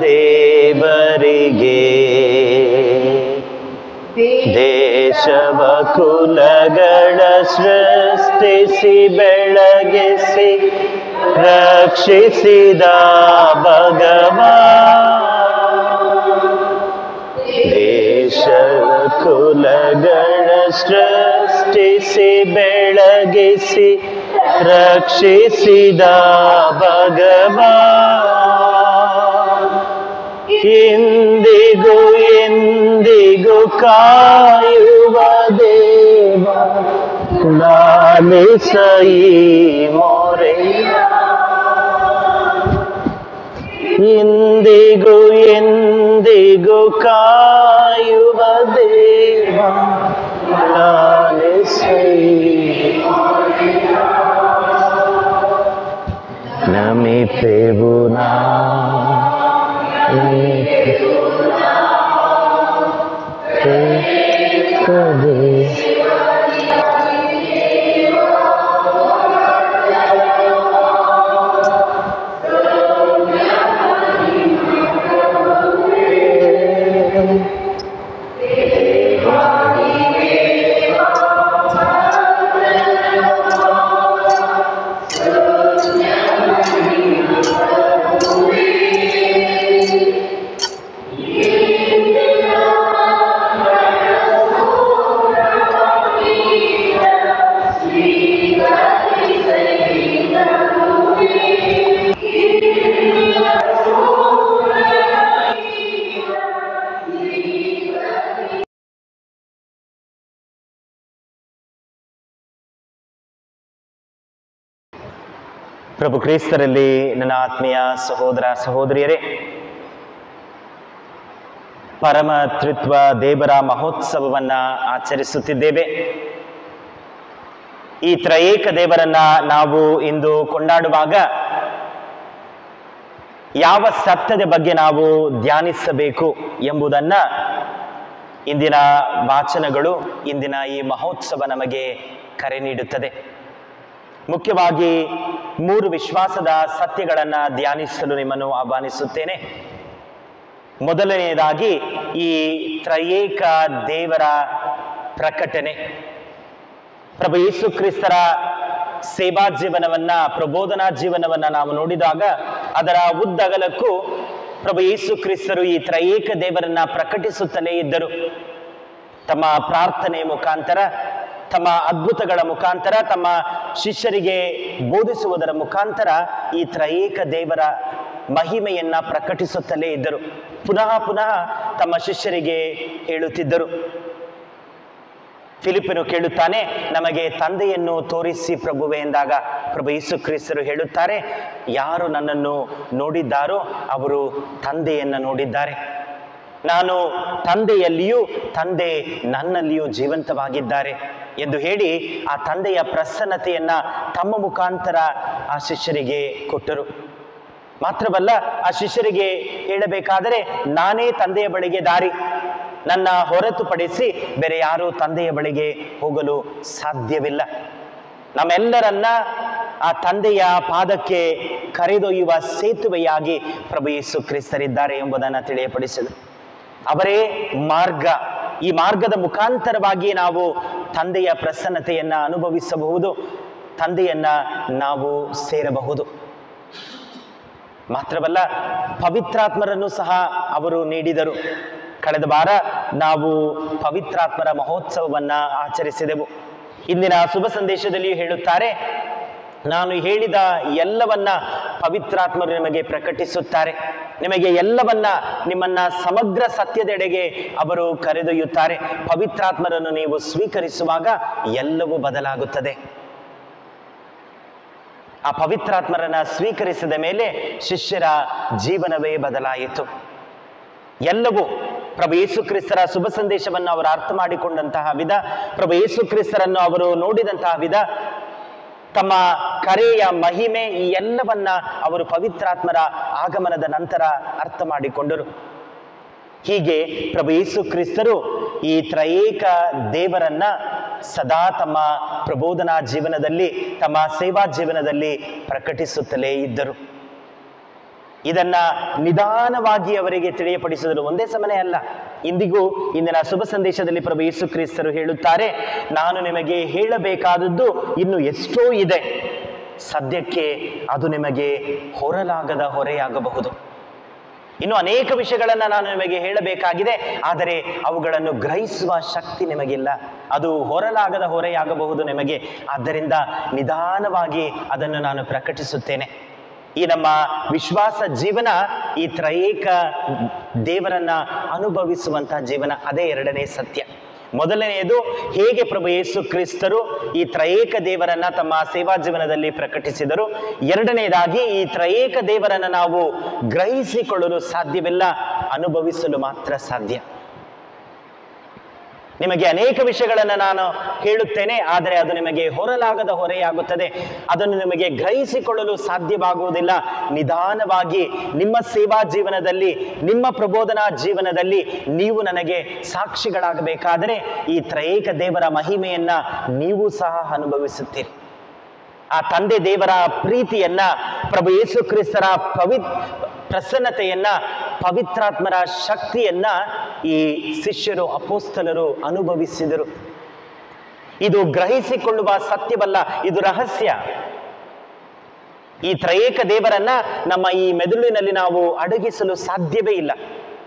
ದೇವರಿಗೆ ದೇಶವ ಕುಲಗಳ ಸೃಷ್ಟಿಸಿ ಬೆಳಗಿಸಿ ರಕ್ಷಿಸಿದ ಭಗವ ದೇಶ ಕುಲಗಳ ಸೃಷ್ಟಿಸಿ ಬೆಳಗಿಸಿ ರಕ್ಷಿಸಿದ ಭಗವ ಇಂದಿಗೂ ಎಂದಿಗೂ ಕಾಯುವ ದೇವ ಲಾಲಿಸೈ ಮೊರೆಯ ಇಂದಿಗೂ ಎಂದಿಗೂ ಕಾಯುವ ದೇವ ಲಾಲಿಸೈ ನಮಿಪೆವು ನಾ ಪ್ರಭು ಕ್ರಿಸ್ತರಲ್ಲಿ ನನ್ನ ಆತ್ಮೀಯ ಸಹೋದರ ಸಹೋದರಿಯರೇ ಪರಮ ತ್ರಿತ್ವ ದೇವರ ಮಹೋತ್ಸವವನ್ನ ಆಚರಿಸುತ್ತಿದ್ದೇವೆ ಈ ತ್ರಯೇಕ ದೇವರನ್ನ ನಾವು ಇಂದು ಕೊಂಡಾಡುವಾಗ ಯಾವ ಸತ್ಯದ ಬಗ್ಗೆ ನಾವು ಧ್ಯಾನಿಸಬೇಕು ಎಂಬುದನ್ನ ಇಂದಿನ ವಾಚನಗಳು ಇಂದಿನ ಈ ಮಹೋತ್ಸವ ನಮಗೆ ಕರೆ ನೀಡುತ್ತದೆ ಮುಖ್ಯವಾಗಿ ಮೂರು ವಿಶ್ವಾಸದ ಸತ್ಯಗಳನ್ನು ಧ್ಯಾನಿಸಲು ನಿಮ್ಮನ್ನು ಆಹ್ವಾನಿಸುತ್ತೇನೆ ಮೊದಲನೆಯದಾಗಿ ಈ ತ್ರಯೇಕ ದೇವರ ಪ್ರಕಟಣೆ ಪ್ರಭು ಯೇಸು ಕ್ರಿಸ್ತರ ಸೇವಾ ಜೀವನವನ್ನ ಪ್ರಬೋಧನಾ ಜೀವನವನ್ನ ನಾವು ನೋಡಿದಾಗ ಅದರ ಉದ್ದಗಲಕ್ಕೂ ಪ್ರಭು ಯೇಸು ಕ್ರಿಸ್ತರು ಈ ತ್ರಯೇಕ ದೇವರನ್ನ ಪ್ರಕಟಿಸುತ್ತಲೇ ಇದ್ದರು ತಮ್ಮ ಪ್ರಾರ್ಥನೆಯ ಮುಖಾಂತರ ತಮ್ಮ ಅದ್ಭುತಗಳ ಮುಖಾಂತರ ತಮ್ಮ ಶಿಷ್ಯರಿಗೆ ಬೋಧಿಸುವುದರ ಮುಖಾಂತರ ಈ ತ್ರಯೇಕ ದೇವರ ಮಹಿಮೆಯನ್ನ ಪ್ರಕಟಿಸುತ್ತಲೇ ಇದ್ದರು ಪುನಃ ಪುನಃ ತಮ್ಮ ಶಿಷ್ಯರಿಗೆ ಹೇಳುತ್ತಿದ್ದರು ಫಿಲಿಪನು ಕೇಳುತ್ತಾನೆ ನಮಗೆ ತಂದೆಯನ್ನು ತೋರಿಸಿ ಪ್ರಭುವೆ ಎಂದಾಗ ಪ್ರಭು ಯೇಸು ಕ್ರಿಸ್ತರು ಹೇಳುತ್ತಾರೆ ಯಾರು ನನ್ನನ್ನು ನೋಡಿದ್ದಾರೋ ಅವರು ತಂದೆಯನ್ನು ನೋಡಿದ್ದಾರೆ ನಾನು ತಂದೆಯಲ್ಲಿಯೂ ತಂದೆ ನನ್ನಲ್ಲಿಯೂ ಜೀವಂತವಾಗಿದ್ದಾರೆ ಎಂದು ಹೇಳಿ ಆ ತಂದೆಯ ಪ್ರಸನ್ನತೆಯನ್ನ ತಮ್ಮ ಮುಖಾಂತರ ಆ ಶಿಷ್ಯರಿಗೆ ಕೊಟ್ಟರು ಮಾತ್ರವಲ್ಲ ಆ ಶಿಷ್ಯರಿಗೆ ಹೇಳಬೇಕಾದರೆ ನಾನೇ ತಂದೆಯ ಬಳಿಗೆ ದಾರಿ ನನ್ನ ಹೊರತುಪಡಿಸಿ ಬೇರೆ ಯಾರೂ ತಂದೆಯ ಬಳಿಗೆ ಹೋಗಲು ಸಾಧ್ಯವಿಲ್ಲ ನಮ್ಮೆಲ್ಲರನ್ನ ಆ ತಂದೆಯ ಪಾದಕ್ಕೆ ಕರೆದೊಯ್ಯುವ ಸೇತುವೆಯಾಗಿ ಪ್ರಭು ಯೇಸು ಕ್ರಿಸ್ತರಿದ್ದಾರೆ ಎಂಬುದನ್ನು ತಿಳಿಯಪಡಿಸಿದರು ಅವರೇ ಮಾರ್ಗ ಈ ಮಾರ್ಗದ ಮುಖಾಂತರವಾಗಿ ನಾವು ತಂದೆಯ ಪ್ರಸನ್ನತೆಯನ್ನ ಅನುಭವಿಸಬಹುದು ತಂದೆಯನ್ನ ನಾವು ಸೇರಬಹುದು ಮಾತ್ರವಲ್ಲ ಪವಿತ್ರಾತ್ಮರನ್ನು ಸಹ ಅವರು ನೀಡಿದರು ಕಳೆದ ವಾರ ನಾವು ಪವಿತ್ರಾತ್ಮರ ಮಹೋತ್ಸವವನ್ನ ಆಚರಿಸಿದೆವು ಇಂದಿನ ಶುಭ ಸಂದೇಶದಲ್ಲಿಯೂ ಹೇಳುತ್ತಾರೆ ನಾನು ಹೇಳಿದ ಎಲ್ಲವನ್ನ ಪವಿತ್ರಾತ್ಮರು ನಿಮಗೆ ಪ್ರಕಟಿಸುತ್ತಾರೆ ನಿಮಗೆ ಎಲ್ಲವನ್ನ ನಿಮ್ಮನ್ನ ಸಮಗ್ರ ಸತ್ಯದೆಡೆಗೆ ಅವರು ಕರೆದೊಯ್ಯುತ್ತಾರೆ ಪವಿತ್ರಾತ್ಮರನ್ನು ನೀವು ಸ್ವೀಕರಿಸುವಾಗ ಎಲ್ಲವೂ ಬದಲಾಗುತ್ತದೆ ಆ ಪವಿತ್ರಾತ್ಮರನ್ನ ಸ್ವೀಕರಿಸಿದ ಮೇಲೆ ಶಿಷ್ಯರ ಜೀವನವೇ ಬದಲಾಯಿತು ಎಲ್ಲವೂ ಪ್ರಭು ಯೇಸು ಕ್ರಿಸ್ತರ ಶುಭ ಸಂದೇಶವನ್ನು ಅವರು ಅರ್ಥ ಮಾಡಿಕೊಂಡಂತಹ ವಿಧ ಪ್ರಭು ಯೇಸು ಕ್ರಿಸ್ತರನ್ನು ಅವರು ನೋಡಿದಂತಹ ವಿಧ ತಮ್ಮ ಕರೆಯ ಮಹಿಮೆ ಈ ಎಲ್ಲವನ್ನ ಅವರು ಪವಿತ್ರಾತ್ಮರ ಆಗಮನದ ನಂತರ ಅರ್ಥ ಮಾಡಿಕೊಂಡರು ಹೀಗೆ ಪ್ರಭು ಯೇಸು ಕ್ರಿಸ್ತರು ಈ ತ್ರಯೇಕ ದೇವರನ್ನ ಸದಾ ತಮ್ಮ ಪ್ರಬೋಧನಾ ಜೀವನದಲ್ಲಿ ತಮ್ಮ ಸೇವಾ ಜೀವನದಲ್ಲಿ ಪ್ರಕಟಿಸುತ್ತಲೇ ಇದ್ದರು ಇದನ್ನ ನಿಧಾನವಾಗಿ ಅವರಿಗೆ ತಿಳಿಯಪಡಿಸಿದರು ಒಂದೇ ಸಮನೆ ಅಲ್ಲ ಇಂದಿಗೂ ಇಂದಿನ ಶುಭ ಸಂದೇಶದಲ್ಲಿ ಪ್ರಭು ಯೇಸು ಕ್ರಿಸ್ತರು ಹೇಳುತ್ತಾರೆ ನಾನು ನಿಮಗೆ ಹೇಳಬೇಕಾದದ್ದು ಇನ್ನು ಎಷ್ಟೋ ಇದೆ ಸದ್ಯಕ್ಕೆ ಅದು ನಿಮಗೆ ಹೊರಲಾಗದ ಹೊರೆಯಾಗಬಹುದು ಇನ್ನು ಅನೇಕ ವಿಷಯಗಳನ್ನು ನಾನು ನಿಮಗೆ ಹೇಳಬೇಕಾಗಿದೆ ಆದರೆ ಅವುಗಳನ್ನು ಗ್ರಹಿಸುವ ಶಕ್ತಿ ನಿಮಗಿಲ್ಲ ಅದು ಹೊರಲಾಗದ ಹೊರೆಯಾಗಬಹುದು ನಿಮಗೆ ಆದ್ದರಿಂದ ನಿಧಾನವಾಗಿ ಅದನ್ನು ನಾನು ಪ್ರಕಟಿಸುತ್ತೇನೆ ಈ ನಮ್ಮ ವಿಶ್ವಾಸ ಜೀವನ ಈ ತ್ರಯೇಕ ದೇವರನ್ನ ಅನುಭವಿಸುವಂತಹ ಜೀವನ ಅದೇ ಎರಡನೇ ಸತ್ಯ ಮೊದಲನೆಯದು ಹೇಗೆ ಪ್ರಭು ಯೇಸು ಕ್ರಿಸ್ತರು ಈ ತ್ರಯೇಕ ದೇವರನ್ನ ತಮ್ಮ ಸೇವಾ ಜೀವನದಲ್ಲಿ ಪ್ರಕಟಿಸಿದರು ಎರಡನೇದಾಗಿ ಈ ತ್ರಯೇಕ ದೇವರನ್ನ ನಾವು ಗ್ರಹಿಸಿಕೊಳ್ಳಲು ಸಾಧ್ಯವಿಲ್ಲ ಅನುಭವಿಸಲು ಮಾತ್ರ ಸಾಧ್ಯ ನಿಮಗೆ ಅನೇಕ ವಿಷಯಗಳನ್ನು ನಾನು ಹೇಳುತ್ತೇನೆ ಆದರೆ ಅದು ನಿಮಗೆ ಹೊರಲಾಗದ ಹೊರೆಯಾಗುತ್ತದೆ ಅದನ್ನು ನಿಮಗೆ ಗ್ರಹಿಸಿಕೊಳ್ಳಲು ಸಾಧ್ಯವಾಗುವುದಿಲ್ಲ ನಿಧಾನವಾಗಿ ನಿಮ್ಮ ಸೇವಾ ಜೀವನದಲ್ಲಿ ನಿಮ್ಮ ಪ್ರಬೋಧನಾ ಜೀವನದಲ್ಲಿ ನೀವು ನನಗೆ ಸಾಕ್ಷಿಗಳಾಗಬೇಕಾದರೆ ಈ ತ್ರಯೇಕ ದೇವರ ಮಹಿಮೆಯನ್ನ ನೀವು ಸಹ ಅನುಭವಿಸುತ್ತೀರಿ ಆ ತಂದೆ ದೇವರ ಪ್ರೀತಿಯನ್ನ ಪ್ರಭು ಯೇಸು ಕ್ರಿಸ್ತರ ಪವಿ ಪ್ರಸನ್ನತೆಯನ್ನ ಪವಿತ್ರಾತ್ಮರ ಶಕ್ತಿಯನ್ನ ಈ ಶಿಷ್ಯರು ಅಪೋಸ್ತಲರು ಅನುಭವಿಸಿದರು ಇದು ಗ್ರಹಿಸಿಕೊಳ್ಳುವ ಸತ್ಯವಲ್ಲ ಇದು ರಹಸ್ಯ ಈ ತ್ರಯೇಕ ದೇವರನ್ನ ನಮ್ಮ ಈ ಮೆದುಳಿನಲ್ಲಿ ನಾವು ಅಡಗಿಸಲು ಸಾಧ್ಯವೇ ಇಲ್ಲ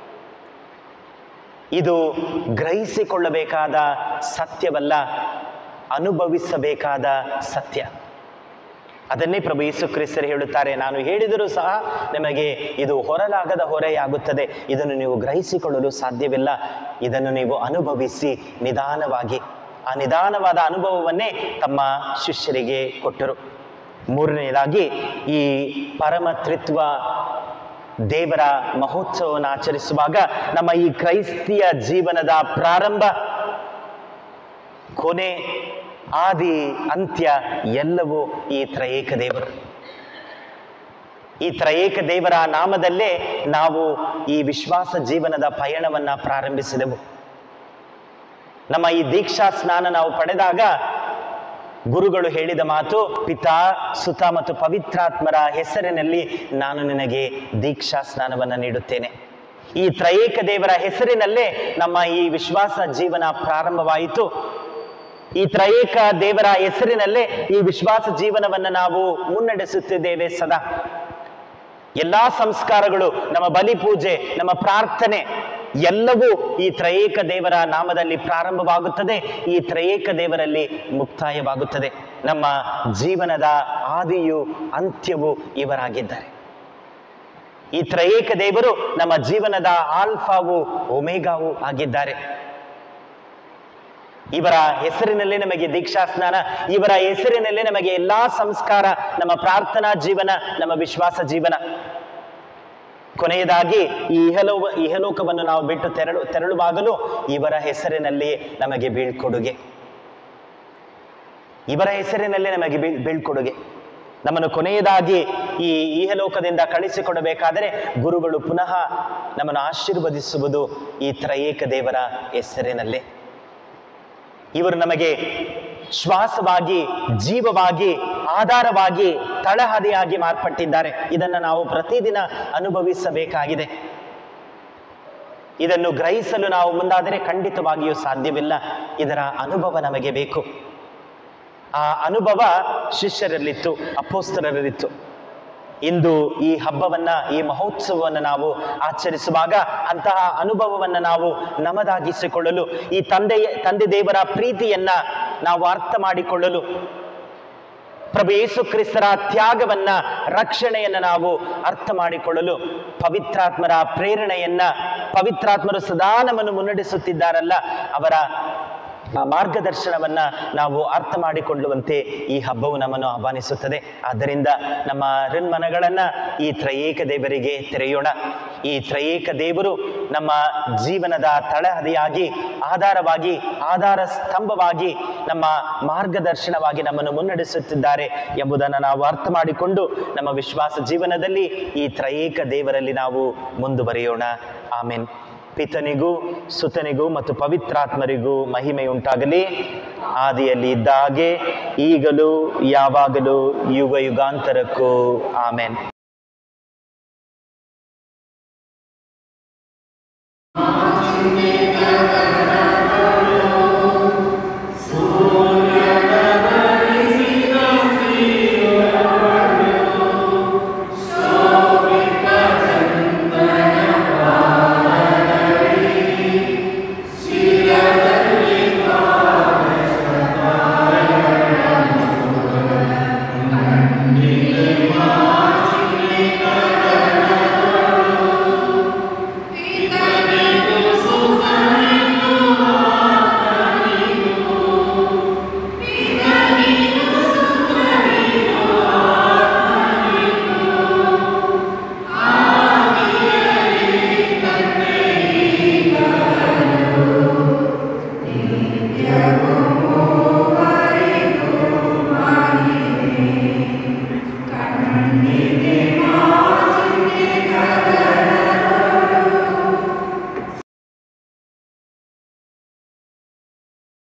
ಇದು ಗ್ರಹಿಸಿಕೊಳ್ಳಬೇಕಾದ ಸತ್ಯವಲ್ಲ ಅನುಭವಿಸಬೇಕಾದ ಸತ್ಯ ಅದನ್ನೇ ಪ್ರಭು ಯೇಸು ಕ್ರಿಸ್ತರು ಹೇಳುತ್ತಾರೆ ನಾನು ಹೇಳಿದರೂ ಸಹ ನಿಮಗೆ ಇದು ಹೊರಲಾಗದ ಹೊರೆಯಾಗುತ್ತದೆ ಇದನ್ನು ನೀವು ಗ್ರಹಿಸಿಕೊಳ್ಳಲು ಸಾಧ್ಯವಿಲ್ಲ ಇದನ್ನು ನೀವು ಅನುಭವಿಸಿ ನಿಧಾನವಾಗಿ ಆ ನಿಧಾನವಾದ ಅನುಭವವನ್ನೇ ತಮ್ಮ ಶಿಷ್ಯರಿಗೆ ಕೊಟ್ಟರು ಮೂರನೆಯದಾಗಿ ಈ ಪರಮತ್ರಿತ್ವ ದೇವರ ಮಹೋತ್ಸವವನ್ನು ಆಚರಿಸುವಾಗ ನಮ್ಮ ಈ ಕ್ರೈಸ್ತಿಯ ಜೀವನದ ಪ್ರಾರಂಭ ಕೊನೆ ಆದಿ ಅಂತ್ಯ ಎಲ್ಲವೂ ಈ ತ್ರಯೇಕ ದೇವರು ಈ ತ್ರಯೇಕ ದೇವರ ನಾಮದಲ್ಲೇ ನಾವು ಈ ವಿಶ್ವಾಸ ಜೀವನದ ಪಯಣವನ್ನ ಪ್ರಾರಂಭಿಸಿದೆವು ನಮ್ಮ ಈ ದೀಕ್ಷಾ ಸ್ನಾನ ನಾವು ಪಡೆದಾಗ ಗುರುಗಳು ಹೇಳಿದ ಮಾತು ಪಿತಾ ಸುತ ಮತ್ತು ಪವಿತ್ರಾತ್ಮರ ಹೆಸರಿನಲ್ಲಿ ನಾನು ನಿನಗೆ ದೀಕ್ಷಾ ಸ್ನಾನವನ್ನು ನೀಡುತ್ತೇನೆ ಈ ತ್ರಯೇಕ ದೇವರ ಹೆಸರಿನಲ್ಲೇ ನಮ್ಮ ಈ ವಿಶ್ವಾಸ ಜೀವನ ಪ್ರಾರಂಭವಾಯಿತು ಈ ತ್ರಯೇಕ ದೇವರ ಹೆಸರಿನಲ್ಲೇ ಈ ವಿಶ್ವಾಸ ಜೀವನವನ್ನು ನಾವು ಮುನ್ನಡೆಸುತ್ತಿದ್ದೇವೆ ಸದಾ ಎಲ್ಲಾ ಸಂಸ್ಕಾರಗಳು ನಮ್ಮ ಬಲಿ ಪೂಜೆ ನಮ್ಮ ಪ್ರಾರ್ಥನೆ ಎಲ್ಲವೂ ಈ ತ್ರಯೇಕ ದೇವರ ನಾಮದಲ್ಲಿ ಪ್ರಾರಂಭವಾಗುತ್ತದೆ ಈ ತ್ರಯೇಕ ದೇವರಲ್ಲಿ ಮುಕ್ತಾಯವಾಗುತ್ತದೆ ನಮ್ಮ ಜೀವನದ ಆದಿಯು ಅಂತ್ಯವು ಇವರಾಗಿದ್ದಾರೆ ಈ ತ್ರಯೇಕ ದೇವರು ನಮ್ಮ ಜೀವನದ ಆಲ್ಫಾವು ಒಮೇಗಾವು ಆಗಿದ್ದಾರೆ ಇವರ ಹೆಸರಿನಲ್ಲೇ ನಮಗೆ ದೀಕ್ಷಾ ಸ್ನಾನ ಇವರ ಹೆಸರಿನಲ್ಲೇ ನಮಗೆ ಎಲ್ಲಾ ಸಂಸ್ಕಾರ ನಮ್ಮ ಪ್ರಾರ್ಥನಾ ಜೀವನ ನಮ್ಮ ವಿಶ್ವಾಸ ಜೀವನ ಕೊನೆಯದಾಗಿ ಈ ಇಹಲೋ ಇಹಲೋಕವನ್ನು ನಾವು ಬಿಟ್ಟು ತೆರಳು ತೆರಳುವಾಗಲೂ ಇವರ ಹೆಸರಿನಲ್ಲಿ ನಮಗೆ ಬೀಳ್ಕೊಡುಗೆ ಇವರ ಹೆಸರಿನಲ್ಲೇ ನಮಗೆ ಬೀಳ್ ಬೀಳ್ಕೊಡುಗೆ ನಮ್ಮನ್ನು ಕೊನೆಯದಾಗಿ ಈ ಇಹಲೋಕದಿಂದ ಕಳಿಸಿಕೊಡಬೇಕಾದರೆ ಗುರುಗಳು ಪುನಃ ನಮ್ಮನ್ನು ಆಶೀರ್ವದಿಸುವುದು ಈ ತ್ರಯೇಕ ದೇವರ ಹೆಸರಿನಲ್ಲೇ ಇವರು ನಮಗೆ ಶ್ವಾಸವಾಗಿ ಜೀವವಾಗಿ ಆಧಾರವಾಗಿ ತಳಹದಿಯಾಗಿ ಮಾರ್ಪಟ್ಟಿದ್ದಾರೆ ಇದನ್ನು ನಾವು ಪ್ರತಿದಿನ ಅನುಭವಿಸಬೇಕಾಗಿದೆ ಇದನ್ನು ಗ್ರಹಿಸಲು ನಾವು ಮುಂದಾದರೆ ಖಂಡಿತವಾಗಿಯೂ ಸಾಧ್ಯವಿಲ್ಲ ಇದರ ಅನುಭವ ನಮಗೆ ಬೇಕು ಆ ಅನುಭವ ಶಿಷ್ಯರಲ್ಲಿತ್ತು ಅಪೋಸ್ತರಲ್ಲಿತ್ತು ಇಂದು ಈ ಹಬ್ಬವನ್ನ ಈ ಮಹೋತ್ಸವವನ್ನು ನಾವು ಆಚರಿಸುವಾಗ ಅಂತಹ ಅನುಭವವನ್ನು ನಾವು ನಮದಾಗಿಸಿಕೊಳ್ಳಲು ಈ ತಂದೆಯ ತಂದೆ ದೇವರ ಪ್ರೀತಿಯನ್ನ ನಾವು ಅರ್ಥ ಮಾಡಿಕೊಳ್ಳಲು ಪ್ರಭು ಯೇಸು ಕ್ರಿಸ್ತರ ತ್ಯಾಗವನ್ನ ರಕ್ಷಣೆಯನ್ನ ನಾವು ಅರ್ಥ ಮಾಡಿಕೊಳ್ಳಲು ಪವಿತ್ರಾತ್ಮರ ಪ್ರೇರಣೆಯನ್ನ ಪವಿತ್ರಾತ್ಮರು ಸದಾ ನಮ್ಮನ್ನು ಮುನ್ನಡೆಸುತ್ತಿದ್ದಾರಲ್ಲ ಅವರ ಆ ಮಾರ್ಗದರ್ಶನವನ್ನ ನಾವು ಅರ್ಥ ಮಾಡಿಕೊಳ್ಳುವಂತೆ ಈ ಹಬ್ಬವು ನಮ್ಮನ್ನು ಆಹ್ವಾನಿಸುತ್ತದೆ ಆದ್ದರಿಂದ ನಮ್ಮ ಋನ್ಮನಗಳನ್ನ ಈ ತ್ರಯೇಕ ದೇವರಿಗೆ ತೆರೆಯೋಣ ಈ ತ್ರಯೇಕ ದೇವರು ನಮ್ಮ ಜೀವನದ ತಳಹದಿಯಾಗಿ ಆಧಾರವಾಗಿ ಆಧಾರ ಸ್ತಂಭವಾಗಿ ನಮ್ಮ ಮಾರ್ಗದರ್ಶನವಾಗಿ ನಮ್ಮನ್ನು ಮುನ್ನಡೆಸುತ್ತಿದ್ದಾರೆ ಎಂಬುದನ್ನು ನಾವು ಅರ್ಥ ಮಾಡಿಕೊಂಡು ನಮ್ಮ ವಿಶ್ವಾಸ ಜೀವನದಲ್ಲಿ ಈ ತ್ರಯೇಕ ದೇವರಲ್ಲಿ ನಾವು ಮುಂದುವರಿಯೋಣ ಆಮೇನ್ ಪಿತನಿಗೂ ಸುತನಿಗೂ ಮತ್ತು ಪವಿತ್ರಾತ್ಮರಿಗೂ ಮಹಿಮೆಯುಂಟಾಗಲಿ ಆದಿಯಲ್ಲಿ ಇದ್ದ ಹಾಗೆ ಈಗಲೂ ಯಾವಾಗಲೂ ಯುಗ ಯುಗಾಂತರಕ್ಕೂ ಆಮೇನ್ ನಿತ್ಯವೂ